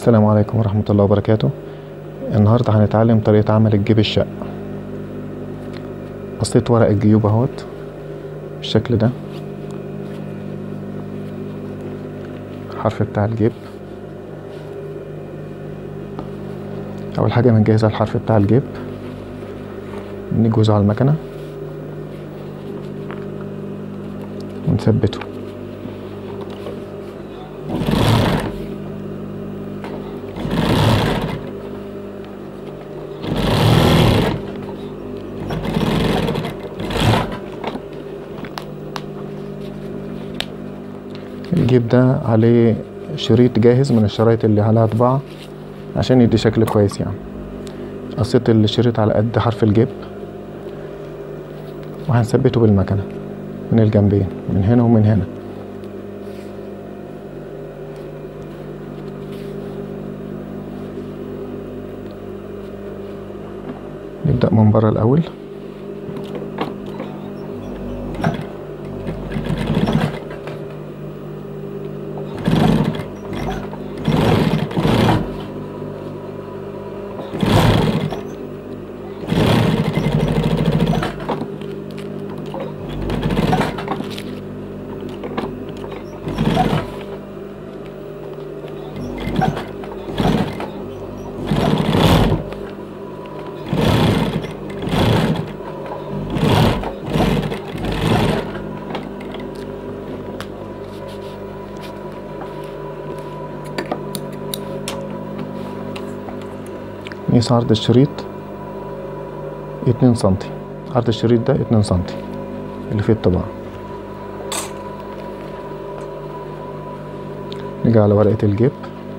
السلام عليكم ورحمة الله وبركاته النهاردة هنتعلم طريقة عمل الجيب الشق قصيت ورق الجيوب اهوت بالشكل ده الحرف بتاع الجيب أول حاجة بنجهز الحرف بتاع الجيب بنجوزه على المكنة ونثبته الجيب ده عليه شريط جاهز من الشرايط اللي عليها طباعة عشان يدي شكل كويس يعني قصيت الشريط على قد حرف الجيب وهنثبته بالمكنة من الجنبين من هنا ومن هنا نبدأ من بره الأول نقيس عرض الشريط اتنين سنتي عرض الشريط ده اتنين سنتي اللي فيه الطباعة نيجي على ورقة الجيب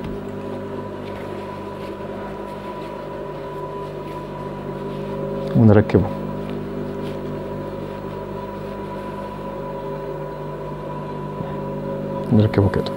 ونركبه نركبه كده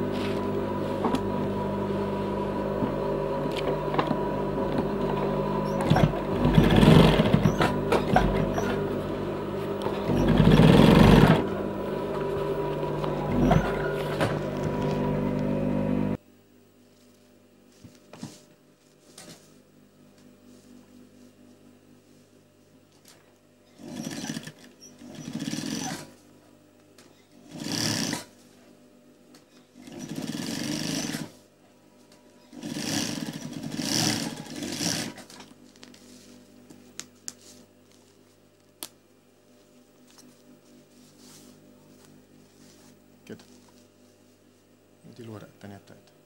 كده ودي الورقة التانية بتاعتها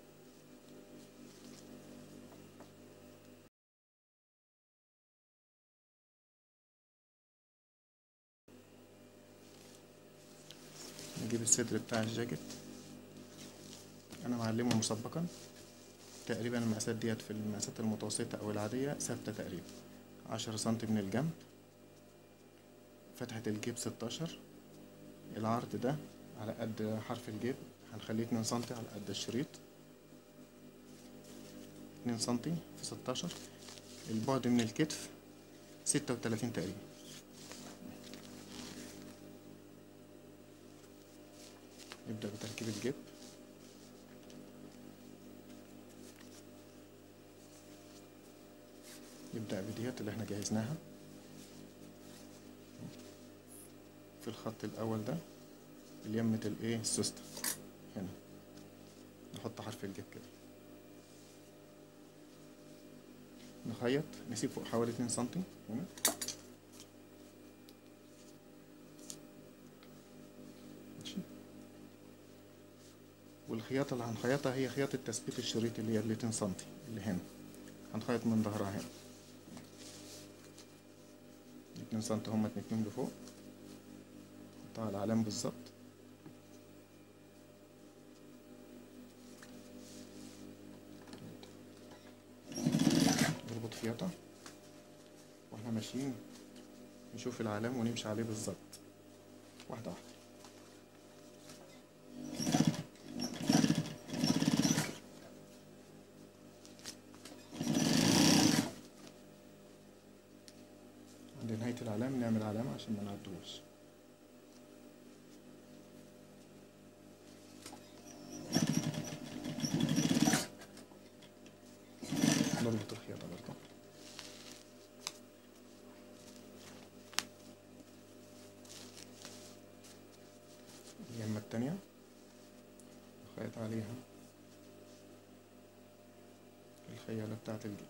نجيب الصدر بتاع الجاكيت انا معلمه مسبقا تقريبا المقاسات ديت في المقاسات المتوسطة او العادية ثابتة تقريبا عشرة سنتي من الجنب فتحة الجيب ستاشر العرض ده على قد حرف الجيب هنخليه اتنين سنتي على قد الشريط اتنين سنتي في ستاشر البعد من الكتف ستة وتلاتين تقريبا نبدأ بتركيب الجيب نبدأ بديت اللي احنا جهزناها في الخط الأول ده اليمة الايه السوستة هنا نحط حرف الجيب كده نخيط نسيب فوق حوالي اتنين سنتي هنا ماشي والخياطة اللي هنخيطها هي خياطة تثبيت الشريط اللي هي الاتنين سنتي اللي هنا هنخيط من ظهرها هنا اتنين سنتي هما اتنين لفوق نحطها على العلام بالظبط نربط خياطة واحنا ماشيين نشوف العلام ونمشي عليه بالظبط واحدة واحدة عند نهاية العلام نعمل علامة عشان ما نعدوش التانية خيط عليها الخيالة بتاعت الجيب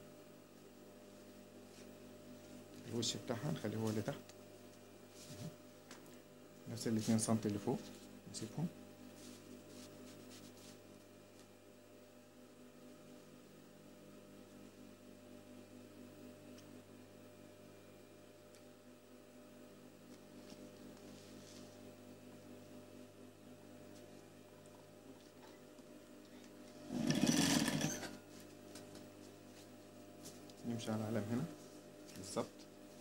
الوش بتاعها نخليه هو اللي تحت نفس الاتنين سنتي اللي فوق نسيبهم نمشي على العلم هنا بالظبط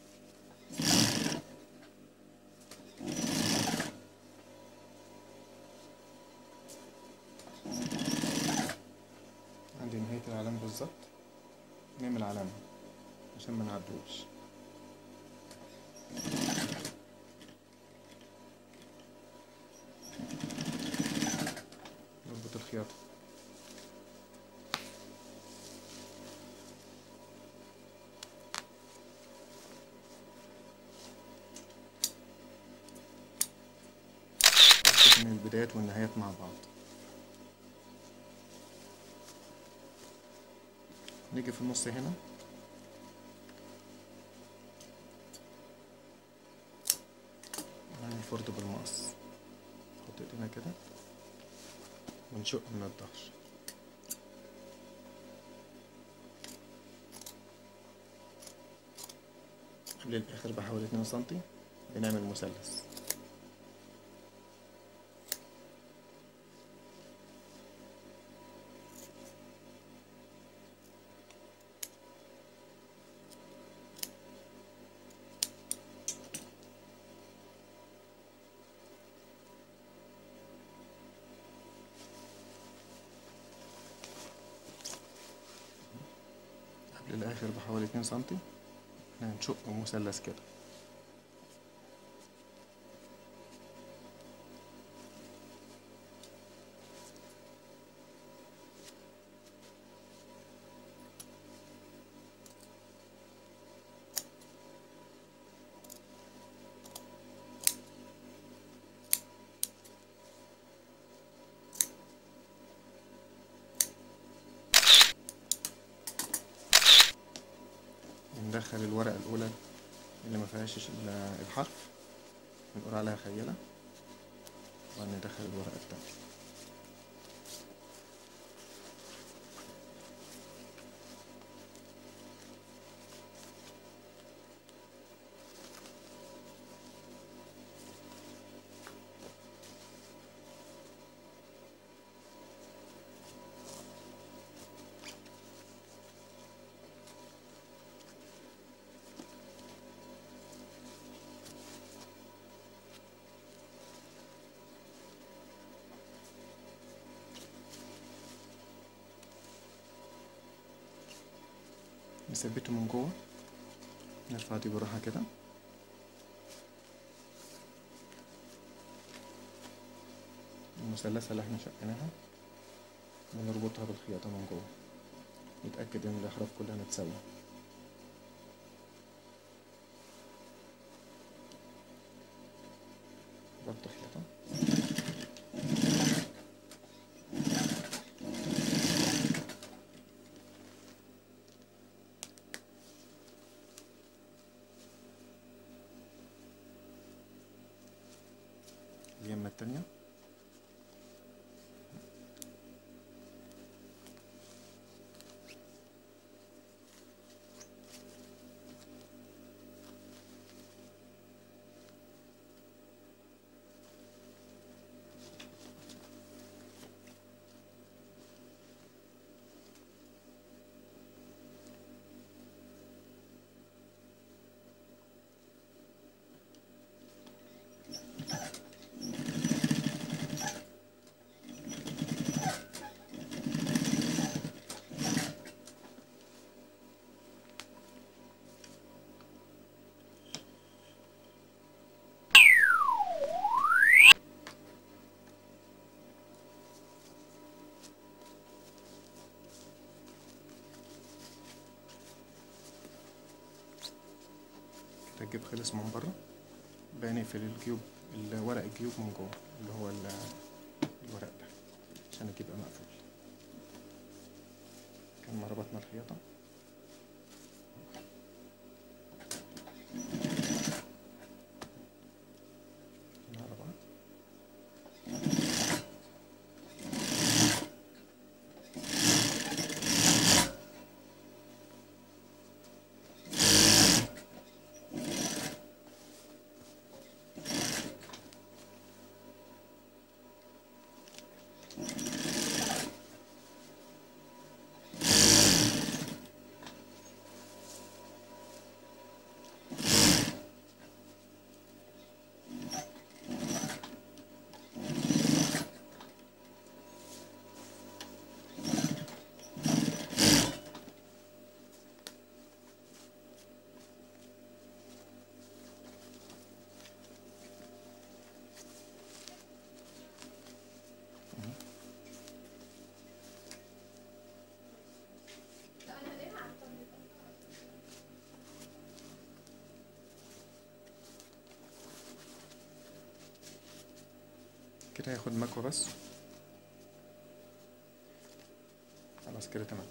عند نهاية العلم بالظبط نعمل علامة عشان ما نعدوش نربط الخياطة من البدايات والنهايات مع بعض نيجي في النص هنا نعمل فرد بالمقص نحط ايدينا كده ونشق من الظهر للآخر بحوالي اتنين سنتي بنعمل مثلث للآخر بحوالي اتنين سنتي هنشق مثلث كده ندخل الورقة الأولى اللي ما فيهاش ال- الحرف بنقول عليها خيلة وندخل الورقة التانية نثبته من جوه نرفع دي بالراحة كده المثلثة اللي احنا شقناها ونربطها بالخياطة من جوه نتأكد ان الأحراف كلها متساوية ربط خياطة اليمة التانية كده الجيب خلص من بره بنقفل الجيوب ال- ورق الجيوب من جوه اللي هو ال- الورق ده عشان يبقى مقفول كان ما ربطنا الخياطة على بعض كده هياخد مكوى بس خلاص كده تمام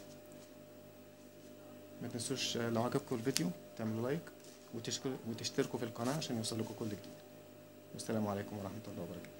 ما تنسوش لو عجبكم الفيديو تعملوا لايك وتشكر وتشتركوا في القناة عشان يوصلكوا كل جديد والسلام عليكم ورحمة الله وبركاته